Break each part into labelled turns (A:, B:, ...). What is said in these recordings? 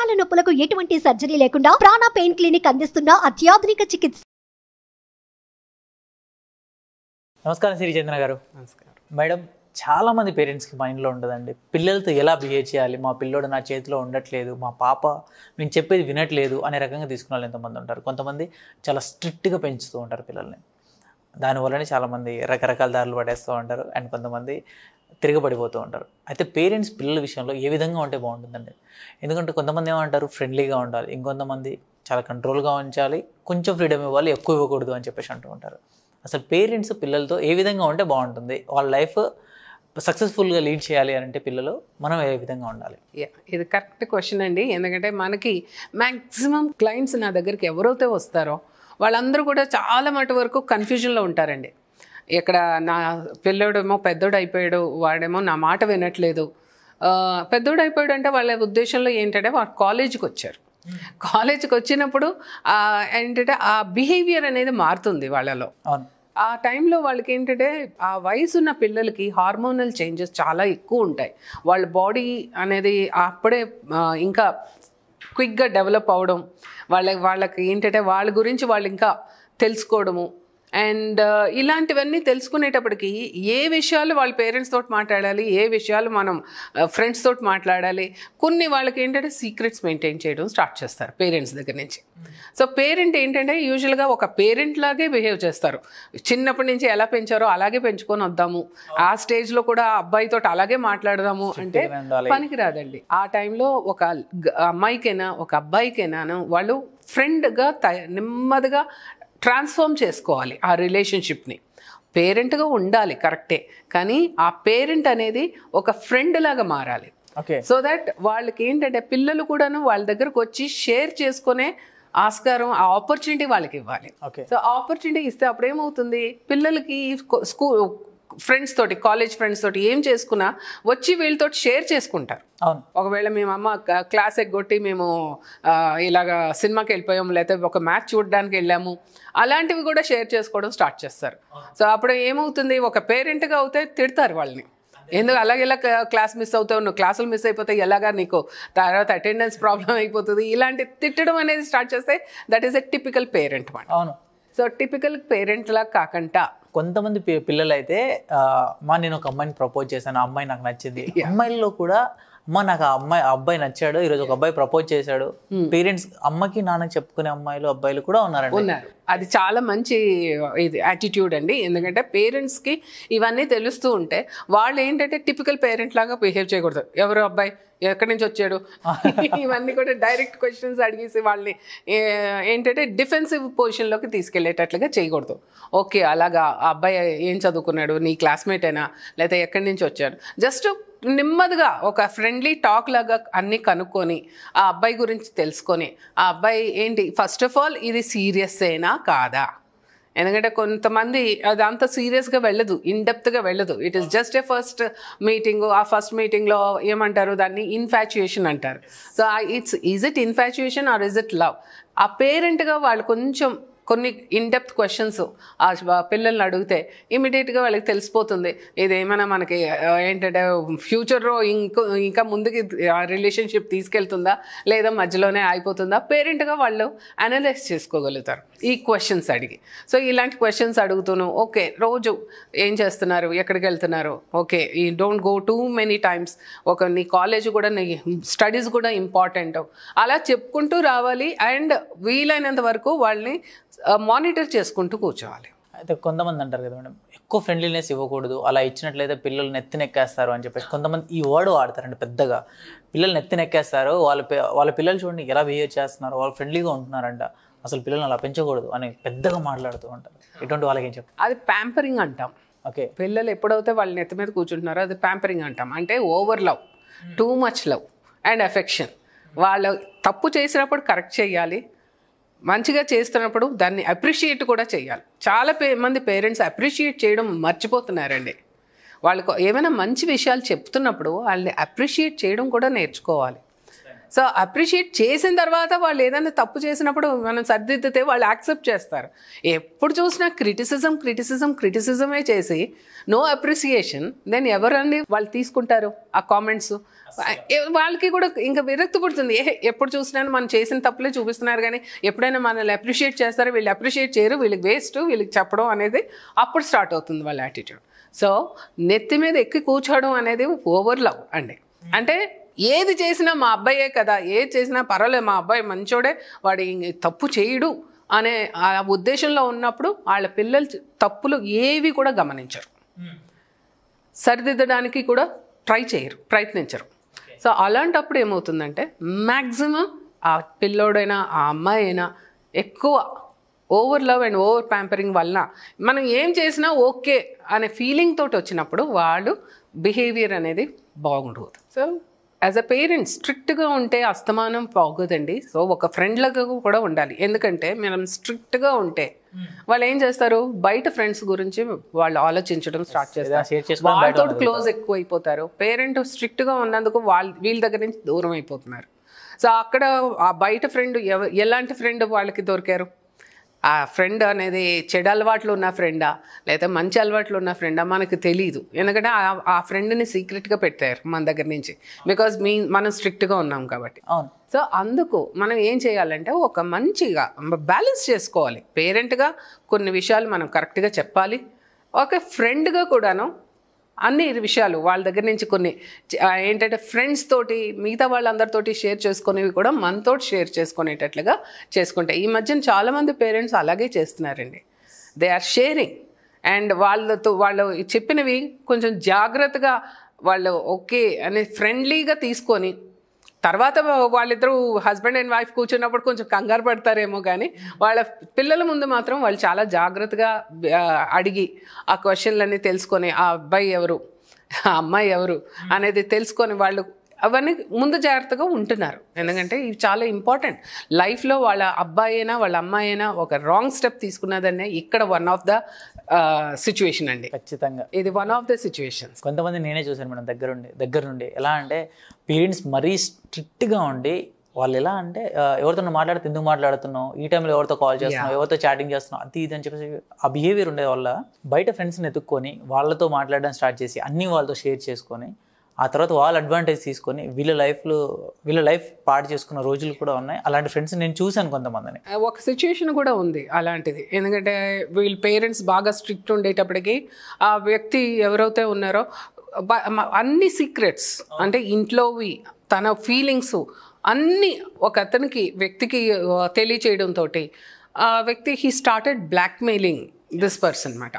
A: మోకాల నొప్పులకు ఎటువంటి సర్జరీ లేకుండా ప్రాణ పెయిన్ క్లినిక్ అందిస్తున్న అత్యాధునిక చికిత్స
B: నమస్కారం సిరిచంద్ర గారు
C: నమస్కారం
B: మేడం చాలా మంది పేరెంట్స్కి మైండ్లో ఉంటుందండి పిల్లలతో ఎలా బిహేవ్ చేయాలి మా పిల్లోడు నా చేతిలో ఉండట్లేదు మా పాప నేను చెప్పేది వినట్లేదు అనే రకంగా తీసుకున్న వాళ్ళు ఎంతమంది ఉంటారు కొంతమంది చాలా స్ట్రిక్ట్గా పెంచుతూ ఉంటారు పిల్లల్ని దానివల్లనే చాలామంది రకరకాల దారులు పడేస్తూ ఉంటారు అండ్ కొంతమంది తిరగబడిపోతూ ఉంటారు అయితే పేరెంట్స్ పిల్లల విషయంలో ఏ విధంగా ఉంటే బాగుంటుందండి ఎందుకంటే కొంతమంది ఏమంటారు ఫ్రెండ్లీగా ఉండాలి ఇంకొంతమంది చాలా కంట్రోల్గా ఉంచాలి కొంచెం ఫ్రీడమ్ ఇవ్వాలి ఎక్కువ ఇవ్వకూడదు అని చెప్పేసి అంటూ ఉంటారు అసలు పేరెంట్స్ పిల్లలతో ఏ విధంగా ఉంటే బాగుంటుంది వాళ్ళ లైఫ్ సక్సెస్ఫుల్గా లీడ్ చేయాలి అని అంటే పిల్లలు మనం ఏ విధంగా ఉండాలి
C: యా ఇది కరెక్ట్ క్వశ్చన్ అండి ఎందుకంటే మనకి మ్యాక్సిమం క్లయింట్స్ నా దగ్గరికి ఎవరైతే వస్తారో వాళ్ళందరూ కూడా చాలా మటు వరకు కన్ఫ్యూజన్లో ఉంటారండి ఇక్కడ నా పిల్లోడేమో పెద్దోడు అయిపోయాడు వాడేమో నా మాట వినట్లేదు ఆ, పెద్దోడు అయిపోయాడు అంటే వాళ్ళ ఉద్దేశంలో ఏంటంటే వాడు కాలేజీకి వచ్చారు కాలేజీకి వచ్చినప్పుడు ఆ, ఏంటంటే ఆ బిహేవియర్ అనేది మారుతుంది వాళ్ళలో
B: అవును
C: ఆ టైంలో వాళ్ళకి ఏంటంటే ఆ వయసు ఉన్న పిల్లలకి హార్మోనల్ చేంజెస్ చాలా ఎక్కువ ఉంటాయి వాళ్ళ బాడీ అనేది అప్పుడే ఆ, ఇంకా క్విక్గా డెవలప్ అవడం వాళ్ళ వాళ్ళకి ఏంటంటే వాళ్ళ గురించి వాళ్ళు ఇంకా తెలుసుకోవడము అండ్ ఇలాంటివన్నీ తెలుసుకునేటప్పటికి ఏ విషయాలు వాళ్ళ పేరెంట్స్ తోటి మాట్లాడాలి ఏ విషయాలు మనం ఫ్రెండ్స్ తోటి మాట్లాడాలి కొన్ని వాళ్ళకి ఏంటంటే సీక్రెట్స్ మెయింటైన్ చేయడం స్టార్ట్ చేస్తారు పేరెంట్స్ దగ్గర నుంచి సో పేరెంట్ ఏంటంటే యూజువల్గా ఒక పేరెంట్ లాగే బిహేవ్ చేస్తారు చిన్నప్పటి నుంచి ఎలా పెంచారో అలాగే పెంచుకొని వద్దాము ఆ స్టేజ్లో కూడా ఆ అబ్బాయితో అలాగే మాట్లాడదాము అంటే
B: గా ఉండాలి.
C: పనికి రాదండి ఆ టైంలో ఒక గ- అమ్మాయికైనా ఒక అబ్బాయికైనాను వాళ్ళు ఫ్రెండ్గా త నెమ్మదిగా ట్రాన్స్ఫార్మ్ చేసుకోవాలి ఆ రిలేషన్షిప్ని పేరెంట్గా ఉండాలి కరెక్టే కానీ ఆ పేరెంట్ అనేది ఒక ఫ్రెండ్ లాగా మారాలి
B: ఓకే
C: సో దట్ వాళ్ళకి ఏంటంటే పిల్లలు కూడాను వాళ్ళ దగ్గరకు వచ్చి షేర్ చేసుకునే ఆస్కారం ఆ ఆపర్చునిటీ వాళ్ళకి ఇవ్వాలి
B: ఓకే
C: సో ఆపర్చునిటీ ఇస్తే అప్పుడు ఏమవుతుంది పిల్లలకి స్కూల్ ఫ్రెండ్స్ తోటి కాలేజ్ ఫ్రెండ్స్ తోటి ఏం చేసుకున్నా వచ్చి వీళ్ళతో షేర్ చేసుకుంటారు
B: అవును
C: ఒకవేళ మేము అమ్మ క- క్లాస్ ఎగ్గొట్టి మేము ఆ, ఇలాగా సినిమాకి వెళ్ళిపోయాము లేకపోతే ఒక మ్యాచ్ చూడడానికి వెళ్ళాము అలాంటివి కూడా షేర్ చేసుకోవడం స్టార్ట్ చేస్తారు సో అప్పుడు ఏమవుతుంది ఒక పేరెంట్గా అవుతే తిడతారు వాళ్ళని ఎందుకు అలాగే ఇలా క్లాస్ మిస్ అవుతావు నువ్వు క్లాసులు మిస్ అయిపోతే ఎలాగా నీకు తర్వాత అటెండెన్స్ ప్రాబ్లం అయిపోతుంది ఇలాంటి తిట్టడం అనేది స్టార్ట్ చేస్తే that is a typical parent మాట
B: అవును
C: సో టిపికల్ పేరెంట్ లా కాకుండా
B: కొంతమంది పి- పిల్లలు అయితే ఆ, మా నేను ఒక అమ్మాయిని ప్రపోజ్ చేశాను ఆ అమ్మాయి నాకు నచ్చింది అమ్మాయిల్లో కూడా అమ్మ నాకు ఆ అమ్మాయి ఆ అబ్బాయి నచ్చాడు ఈరోజు ఒక అబ్బాయి ప్రపోజ్ చేశాడు పేరెంట్స్ అమ్మకి నాన్నకి చెప్పుకునే అమ్మాయిలు అబ్బాయిలు కూడా ఉన్నారండి
C: ఉన్నారు అది చాలా మంచి ఇది యాటిట్యూడ్ అండి ఎందుకంటే పేరెంట్స్కి ఇవన్నీ తెలుస్తూ ఉంటే వాళ్ళు ఏంటంటే టిపికల్ పేరెంట్ లాగా బిహేవ్ చేయకూడదు ఎవరు అబ్బాయి ఎక్కడి నుంచి వచ్చాడు ఇవన్నీ కూడా డైరెక్ట్ క్వశ్చన్స్ అడిగేసి వాళ్ళని ఏ- ఏంటంటే డిఫెన్సివ్ పొజిషన్లోకి తీసుకెళ్లేటట్లుగా చేయకూడదు ఓకే అలాగా ఆ అబ్బాయి ఏం చదువుకున్నాడు నీ క్లాస్మేటేనా లేకపోతే ఎక్కడి నుంచి వచ్చాడు జస్ట్ నెమ్మదిగా ఒక ఫ్రెండ్లీ టాక్ లాగా అన్నీ కనుక్కొని ఆ అబ్బాయి గురించి తెలుసుకొని ఆ అబ్బాయి ఏంటి ఫస్ట్ ఆఫ్ ఆల్ ఇది సీరియస్ అయినా కాదా ఎందుకంటే కొంతమంది అది అంత సీరియస్గా వెళ్ళదు ఇన్డెప్త్గా వెళ్ళదు it is just a first meeting ఆ ఫస్ట్ మీటింగ్లో ఏమంటారు దాన్ని ఇన్ఫాచ్యుయేషన్ అంటారు so it's is it infatuation or is it love ఆ పేరెంట్గా వాళ్ళు కొంచెం కొన్ని ఇన్డెప్త్ క్వశ్చన్స్ ఆ పిల్లల్ని అడిగితే ఇమీడియట్గా వాళ్ళకి తెలిసిపోతుంది ఇది ఏమైనా మనకి ఆ, ఏంటంటే ఫ్యూచర్లో ఇంకో ఇంకా ముందుకి ఆ రిలేషన్షిప్ తీసుకెళ్తుందా లేదా మధ్యలోనే అయిపోతుందా పేరెంట్గా వాళ్ళు అనలైజ్ చేసుకోగలుగుతారు ఈ క్వశ్చన్స్ అడిగి సో ఇలాంటి క్వశ్చన్స్ అడుగుతూను ఓకే రోజు ఏం చేస్తున్నారు ఎక్కడికి వెళ్తున్నారు ఓకే ఈ don't go too many times ఒక నీ కాలేజ్ కూడా నీ స్టడీస్ కూడా ఇంపార్టెంట్ అలా చెప్పుకుంటూ రావాలి అండ్ వీలైనంత వరకు వాళ్ళని మానిటర్ చేసుకుంటూ కూర్చోవాలి
B: అయితే కొంతమంది అంటారు కదా మేడం ఎక్కువ ఫ్రెండ్లీనెస్ ఇవ్వకూడదు అలా ఇచ్చినట్లయితే పిల్లలు నెత్తినెక్కేస్తారు అని చెప్పేసి కొంతమంది ఈ వర్డ్ వాడతారండి పెద్దగా పిల్లలు నెత్తినెక్కేస్తారు వాళ్ళ పి- వాళ్ళ పిల్లలు చూడండి ఎలా బిహేవ్ చేస్తున్నారు వాళ్ళు ఫ్రెండ్లీగా ఉంటున్నారంట అసలు పిల్లల్ని అలా పెంచకూడదు అని పెద్దగా మాట్లాడుతూ ఉంటారు ఇటువంటి వాళ్ళకి ఏం చెప్తారు
C: అది ప్యాంపరింగ్ అంటాం
B: ఓకే
C: పిల్లలు ఎప్పుడైతే వాళ్ళ నెత్తి మీద కూర్చుంటున్నారో అది ప్యాంపరింగ్ అంటాం అంటే over love too much love and affection వాళ్ళు తప్పు చేసినప్పుడు కరెక్ట్ చేయాలి మంచిగా చేస్తున్నప్పుడు దాన్ని అప్రిషియేట్ కూడా చేయాలి చాలా పే మంది పేరెంట్స్ అప్రిషియేట్ చేయడం మర్చిపోతున్నారండి వాళ్ళకు ఏమైనా మంచి విషయాలు చెప్తున్నప్పుడు వాళ్ళని అప్రిషియేట్ చేయడం కూడా నేర్చుకోవాలి సో అప్రిషియేట్ చేసిన తర్వాత వాళ్ళు ఏదైనా తప్పు చేసినప్పుడు మనం సర్దిద్దితే వాళ్ళు యాక్సెప్ట్ చేస్తారు ఎప్పుడు చూసినా క్రిటిసిజం క్రిటిసిజం క్రిటిసిజమే చేసి నో అప్రిసియేషన్ దెన్ ఎవరండి వాళ్ళు తీసుకుంటారు ఆ కామెంట్స్ వాళ్ళకి కూడా ఇంకా విరక్తి పుడుతుంది ఏ ఎప్పుడు చూసినా మనం చేసిన తప్పులే చూపిస్తున్నారు కానీ ఎప్పుడైనా మనల్ని అప్రిషియేట్ చేస్తారో వీళ్ళు అప్రిషియేట్ చేయరు వీళ్ళకి వేస్ట్ వీళ్ళకి చెప్పడం అనేది అప్పుడు స్టార్ట్ అవుతుంది వాళ్ళ యాటిట్యూడ్ సో నెత్తి మీద ఎక్కి కూర్చోవడం అనేది ఓవర్ లవ్ అండి అంటే ఏది చేసినా మా అబ్బాయే కదా ఏది చేసినా పర్వాలేదు మా అబ్బాయి మంచోడే వాడు ఇంక తప్పు చేయడు అనే ఆ ఉద్దేశంలో ఉన్నప్పుడు వాళ్ళ పిల్లలు తప్పులు ఏవి కూడా గమనించరు సరిదిద్దడానికి కూడా ట్రై చేయరు ప్రయత్నించరు సో అలాంటప్పుడు ఏమవుతుందంటే మ్యాక్సిమం ఆ పిల్లోడైనా ఆ అమ్మాయి అయినా ఎక్కువ over love and over pampering వలన మనం ఏం చేసినా ఓకే అనే ఫీలింగ్ తోటి వచ్చినప్పుడు వాళ్ళు బిహేవియర్ అనేది బాగుండదు సో యాజ్ అ పేరెంట్ స్ట్రిక్ట్గా ఉంటే అస్తమానం బాగోదండి సో ఒక ఫ్రెండ్లాగా కూడా ఉండాలి ఎందుకంటే మనం స్ట్రిక్ట్గా ఉంటే వాళ్ళు ఏం చేస్తారు బయట ఫ్రెండ్స్ గురించి వాళ్ళు ఆలోచించడం స్టార్ట్
B: ఏదైనా share
C: చేస్తారు
B: చేసుకోవడం బయట
C: వాళ్ళతో
B: ఉన్నది
C: క్లోజ్ ఎక్కువ అయిపోతారు పేరెంట్ స్ట్రిక్ట్గా ఉన్నందుకు వాళ్ళ వీళ్ళ దగ్గర నుంచి దూరం అయిపోతున్నారు సో అక్కడ ఆ బయట ఫ్రెండ్ ఎవ ఎలాంటి ఫ్రెండ్ వాళ్ళకి దొరికారు ఆ ఫ్రెండ్ అనేది చెడు అలవాట్లు ఉన్న ఫ్రెండా లేదా మంచి అలవాట్లు ఉన్న ఫ్రెండా మనకు తెలియదు ఎందుకంటే ఆ- ఆ ఫ్రెండ్ని సీక్రెట్గా పెట్టారు మన దగ్గర నుంచి బికాజ్ మీ మనం స్ట్రిక్ట్గా ఉన్నాం కాబట్టి
B: అవును
C: సో అందుకు మనం ఏం చేయాలంటే ఒక మంచిగా బ్యాలెన్స్ చేసుకోవాలి పేరెంట్గా కొన్ని విషయాలు మనం కరెక్ట్గా చెప్పాలి ఒక ఫ్రెండ్గా కూడాను అన్ని విషయాలు వాళ్ళ దగ్గర నుంచి కొన్ని చ- ఆ, ఏంటంటే ఫ్రెండ్స్ తోటి మిగతా వాళ్ళందరితోటి షేర్ చేసుకునేవి కూడా మనతో షేర్ చేసుకునేటట్లుగా చేసుకుంటాయి ఈ మధ్యన చాలామంది పేరెంట్స్ అలాగే చేస్తున్నారండి దే ఆర్ షేరింగ్ అండ్ వాళ్ళతో వాళ్ళు చెప్పినవి కొంచెం జాగ్రత్తగా వాళ్ళు ఓకే అనే ఫ్రెండ్లీగా తీసుకొని తర్వాత వాళ్ళిద్దరూ హస్బెండ్ అండ్ వైఫ్ కూర్చున్నప్పుడు కొంచెం కంగారు పడతారేమో కానీ వాళ్ళ పిల్లల ముందు మాత్రం వాళ్ళు చాలా జాగ్రత్తగా ఆ, అడిగి ఆ క్వశ్చన్లన్నీ తెలుసుకొని ఆ అబ్బాయి ఎవరు ఆ అమ్మాయి ఎవరు అనేది తెలుసుకొని వాళ్ళు అవన్నీ ముందు జాగ్రత్తగా ఉంటున్నారు ఎందుకంటే ఇవి చాలా ఇంపార్టెంట్ లైఫ్లో వాళ్ళ అబ్బాయి అయినా వాళ్ళ అమ్మాయి అయినా ఒక రాంగ్ స్టెప్ తీసుకున్నదనే ఇక్కడ వన్ ఆఫ్ ద సిచ్యువేషన్ అండి
B: ఖచ్చితంగా
C: ఇది వన్ ఆఫ్ ద సిచ్యువేషన్స్
B: కొంతమంది నేనే చూశాను మేడం దగ్గర ఉండి దగ్గర నుండి ఎలా అంటే పేరెంట్స్ మరీ స్ట్రిక్ట్గా ఉండి వాళ్ళు ఎలా అంటే ఆ, ఎవరితో మాట్లాడితే ఎందుకు మాట్లాడుతున్నావు ఈ టైంలో ఎవరితో కాల్ చేస్తున్నావు ఎవరితో చాటింగ్ చేస్తున్నావు అది ఇది అని చెప్పేసి ఆ బిహేవియర్ ఉండే వల్ల బయట ఫ్రెండ్స్ని ఎత్తుక్కొని వాళ్ళతో మాట్లాడడం స్టార్ట్ చేసి అన్నీ వాళ్ళతో షేర్ చేసుకొని ఆ తర్వాత వాళ్ళ అడ్వాంటేజ్ తీసుకొని వీళ్ళ లైఫ్లో వీళ్ళ లైఫ్ పాడు చేసుకున్న రోజులు కూడా ఉన్నాయి అలాంటి ఫ్రెండ్స్ నేను చూశాను కొంతమందిని
C: ఒక సిచ్యుయేషన్ కూడా ఉంది అలాంటిది ఎందుకంటే వీళ్ళ పేరెంట్స్ బాగా స్ట్రిక్ట్ ఉండేటప్పటికి ఆ వ్యక్తి ఎవరైతే ఉన్నారో బ- మ- అన్ని సీక్రెట్స్ అంటే ఇంట్లోవి తన ఫీలింగ్స్ అన్నీ ఒక అతనికి వ్యక్తికి ఆ, తెలియచేయడంతో ఆ వ్యక్తి he started blackmailing this person అనమాట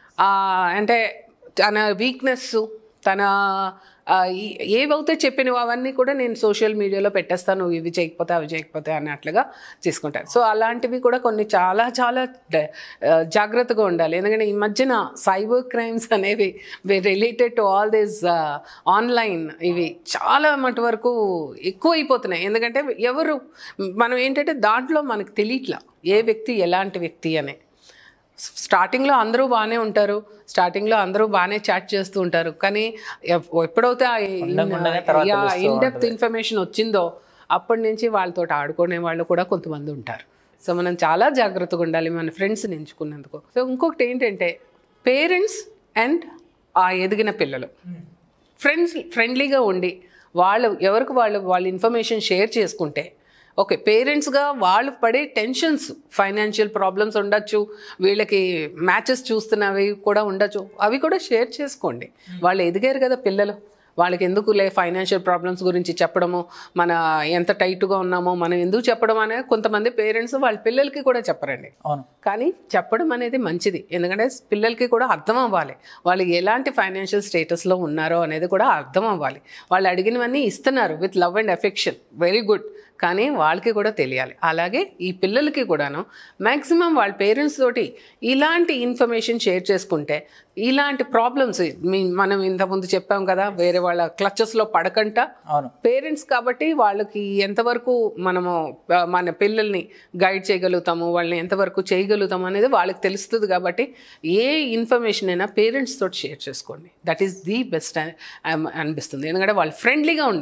C: అంటే తన వీక్నెస్ తన ఆ, ఈ- ఏవైతే చెప్పినవో అవన్నీ కూడా నేను సోషల్ మీడియాలో పెట్టేస్తాను నువ్వు ఇవి చేయకపోతే అవి చేయకపోతే అన్నట్లుగా తీసుకుంటాను సో అలాంటివి కూడా కొన్ని చాలా చాలా డ- ఆ, జాగ్రత్తగా ఉండాలి ఎందుకంటే ఈ మధ్యన సైబర్ క్రైమ్స్ అనేవి related to all this online ఇవి చాలా మటు వరకు ఎక్కువ అయిపోతున్నాయి ఎందుకంటే ఎవరు మనం ఏంటంటే దాంట్లో మనకు తెలియట్లా ఏ వ్యక్తి ఎలాంటి వ్యక్తి అనే స్టార్టింగ్లో అందరూ బాగానే ఉంటారు స్టార్టింగ్లో అందరూ బాగానే చాట్ చేస్తూ ఉంటారు కానీ ఎప్- ఎప్పుడైతే
B: ఉండగానే తర్వాత తెలుస్తూ
C: ఇన్ డెప్త్ ఇన్ఫర్మేషన్ వచ్చిందో అప్పటి నుంచి వాళ్ళతో ఆడుకునే వాళ్ళు కూడా కొంతమంది ఉంటారు సో మనం చాలా జాగ్రత్తగా ఉండాలి మన ఫ్రెండ్స్ని ఎంచుకున్నందుకు సో ఇంకొకటి ఏంటంటే పేరెంట్స్ అండ్ ఆ ఎదిగిన పిల్లలు ఫ్రెండ్స్ ఫ్రెండ్లీగా ఉండి వాళ్ళు ఎవరికి వాళ్ళు వాళ్ళ ఇన్ఫర్మేషన్ షేర్ చేసుకుంటే ఓకే పేరెంట్స్గా వాళ్ళు పడే టెన్షన్స్ ఫైనాన్షియల్ ప్రాబ్లమ్స్ ఉండొచ్చు వీళ్ళకి మ్యాచెస్ చూస్తున్నవి కూడా ఉండొచ్చు అవి కూడా షేర్ చేసుకోండి వాళ్ళు ఎదిగారు కదా పిల్లలు వాళ్ళకి ఎందుకు లే ఫైనాన్షియల్ ప్రాబ్లమ్స్ గురించి చెప్పడము మన ఎంత టైట్గా ఉన్నామో మనం ఎందుకు చెప్పడం అనేది కొంతమంది పేరెంట్స్ వాళ్ళ పిల్లలకి కూడా చెప్పరండి
B: అవును
C: కానీ చెప్పడం అనేది మంచిది ఎందుకంటే పిల్లలకి కూడా అర్థం అవ్వాలి వాళ్ళు ఎలాంటి ఫైనాన్షియల్ స్టేటస్లో ఉన్నారో అనేది కూడా అర్థం అవ్వాలి వాళ్ళు అడిగినవన్నీ ఇస్తున్నారు with love and affection very good కానీ వాళ్ళకి కూడా తెలియాలి అలాగే ఈ పిల్లలకి కూడాను మ్యాక్సిమం వాళ్ళ పేరెంట్స్ తోటి ఇలాంటి ఇన్ఫర్మేషన్ షేర్ చేసుకుంటే ఇలాంటి ప్రాబ్లమ్స్ మనం ఇంతకుముందు చెప్పాం కదా వేరే వాళ్ళ క్లచెస్లో పడకంట
B: అవును
C: పేరెంట్స్ కాబట్టి వాళ్ళకి ఎంతవరకు మనము ఆ, మన పిల్లల్ని గైడ్ చేయగలుగుతాము వాళ్ళని ఎంతవరకు చేయగలుగుతాము అనేది వాళ్ళకి తెలుస్తుంది కాబట్టి ఏ ఇన్ఫర్మేషన్ అయినా పేరెంట్స్ తోటి షేర్ చేసుకోండి దట్ ఈస్ ది బెస్ట్ అనిపిస్తుంది ఎందుకంటే వాళ్ళు ఫ్రెండ్లీగా ఉండాలి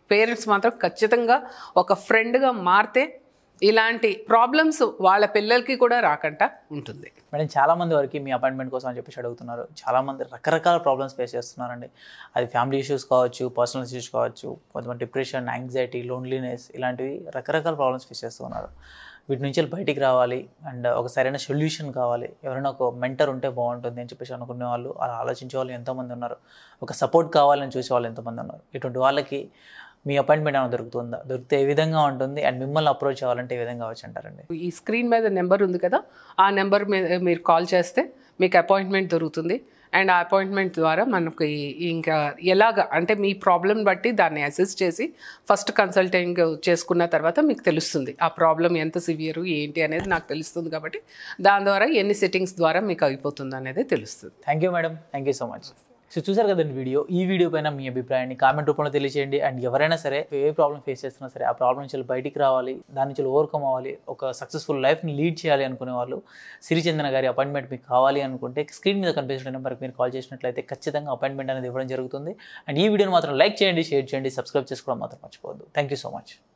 C: పేరెంట్స్ మాత్రం ఖచ్చితంగా ఒక ఫ్రెండ్గా మారితే ఇలాంటి ప్రాబ్లమ్స్ వాళ్ళ పిల్లలకి కూడా రాకుండా ఉంటుంది
B: మేడం చాలా మంది వరకు మీ అపాయింట్మెంట్ కోసం అని చెప్పేసి అడుగుతున్నారు చాలా మంది రకరకాల ప్రాబ్లమ్స్ ఫేస్ చేస్తున్నారండి అది ఫ్యామిలీ ఇష్యూస్ కావచ్చు పర్సనల్ ఇష్యూస్ కావచ్చు కొంతమంది డిప్రెషన్ యాంగ్జైటీ లోన్లీనెస్ ఇలాంటివి రకరకాల ప్రాబ్లమ్స్ ఫేస్ చేస్తున్నారు వీటి నుంచి వెళ్ళి బయటికి రావాలి అండ్ ఒక సరైన సొల్యూషన్ కావాలి ఎవరైనా ఒక మెంటర్ ఉంటే బాగుంటుంది అని చెప్పేసి అనుకునే వాళ్ళు అలా ఆలోచించే వాళ్ళు ఎంతోమంది ఉన్నారు ఒక సపోర్ట్ కావాలని చూసే వాళ్ళు ఎంతోమంది ఉన్నారు ఇటువంటి వాళ్ళకి మీ అపాయింట్మెంట్ ఏమైనా దొరుకుతుందా దొరికితే ఏ విధంగా ఉంటుంది అండ్ మిమ్మల్ని అప్రోచ్ అవ్వాలంటే ఏ విధంగా అవచ్చు అంటారండి
C: ఈ స్క్రీన్ మీద నెంబర్ ఉంది కదా ఆ నెంబర్ మీద మీరు కాల్ చేస్తే మీకు అపాయింట్మెంట్ దొరుకుతుంది అండ్ ఆ అపాయింట్మెంట్ ద్వారా మనకి ఇంకా ఎలాగ అంటే మీ ప్రాబ్లం బట్టి దాన్ని అసెస్ చేసి ఫస్ట్ కన్సల్టింగ్ చేసుకున్న తర్వాత మీకు తెలుస్తుంది ఆ ప్రాబ్లం ఎంత సివియర్ ఏంటి అనేది నాకు తెలుస్తుంది కాబట్టి దాని ద్వారా ఎన్ని సెట్టింగ్స్ ద్వారా మీకు అయిపోతుంది అనేది తెలుస్తుంది
B: thank you madam thank you so much so చూసారు కదండి వీడియో ఈ వీడియో పైన మీ అభిప్రాయాన్ని కామెంట్ రూపంలో తెలియజేయండి అండ్ ఎవరైనా సరే ఏ ప్రాబ్లం ఫేస్ చేస్తున్నా సరే ఆ ప్రాబ్లం నుంచి బయటికి రావాలి దాని నుంచి ఓవర్కమ్ అవ్వాలి ఒక సక్సెస్ఫుల్ లైఫ్ని లీడ్ చేయాలి అనుకునే వాళ్ళు సిరిచందన గారి అపాయింట్మెంట్ మీకు కావాలి అనుకుంటే స్క్రీన్ మీద కనిపిస్తున్న నెంబర్కి మీరు కాల్ చేసినట్లయితే ఖచ్చితంగా అపాయింట్మెంట్ అనేది ఇవ్వడం జరుగుతుంది అండ్ ఈ వీడియోని మాత్రం లైక్ చేయండి షేర్ చేయండి సబ్స్క్రైబ్ చేసుకోవడం మాత్రం మర్చిపోవద్దు థ్యాంక్ యూ సో మచ్